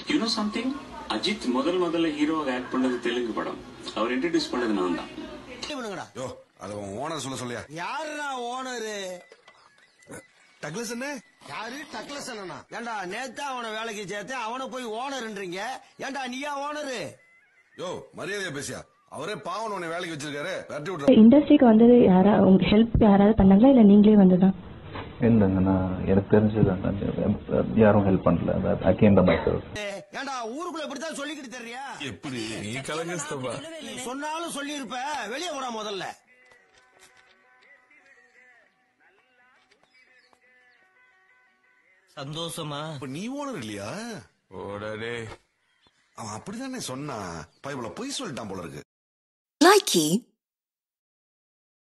you know something Ajith முதல் முதல்ல ஹீரோவாக ஆக்ட் பண்ணது தெலுங்கு படம் அவர் இன்ட்ரடியூஸ் பண்ணது நான் தான் இவனுங்கடா யோ அது உன் ஓனர் சொல்ல சொல்லியா யாருடா ஓனரு டக்ளஸ் என்ன யாரு டக்ளஸ் அண்ணனா ஏண்டா நேத்தா அவனை வேலைக்கு சேர்த்தேன் அவனை போய் ஓனர்ன்றீங்க ஏண்டா நீயா ஓனரு யோ மரியாதையா பேசியா அவரே பாவன் உன்னை வேலைக்கு வச்சிருக்காரு விரட்டி விட்டுற இண்டஸ்ட்ரிக்கு வந்தது யாரா உங்க ஹெல்ப் யாராவது பண்ணாங்களா இல்ல நீங்களே வந்ததா இல்லைங்க நான் எனக்கு தெரிஞ்சது அந்த யாரும் ஹெல்ப் பண்ணல ஐ கேம் த மைசெல்ஃப் ஏண்டா ஊருக்குள்ள இப்படித்தான் சொல்லிக்கிட்டு தெரியா எப்படி நீ கலகஸ்தப்பா நீ சொன்னாலும் சொல்லி இருப்ப வெளியே போடா முதல்ல சந்தோஷமா இப்ப நீ ஓனர் இல்லையா ஓடடே அவன் அப்படிதானே சொன்னான் பைபிள பொய் சொல்லிட்டான் போல இருக்கு Likey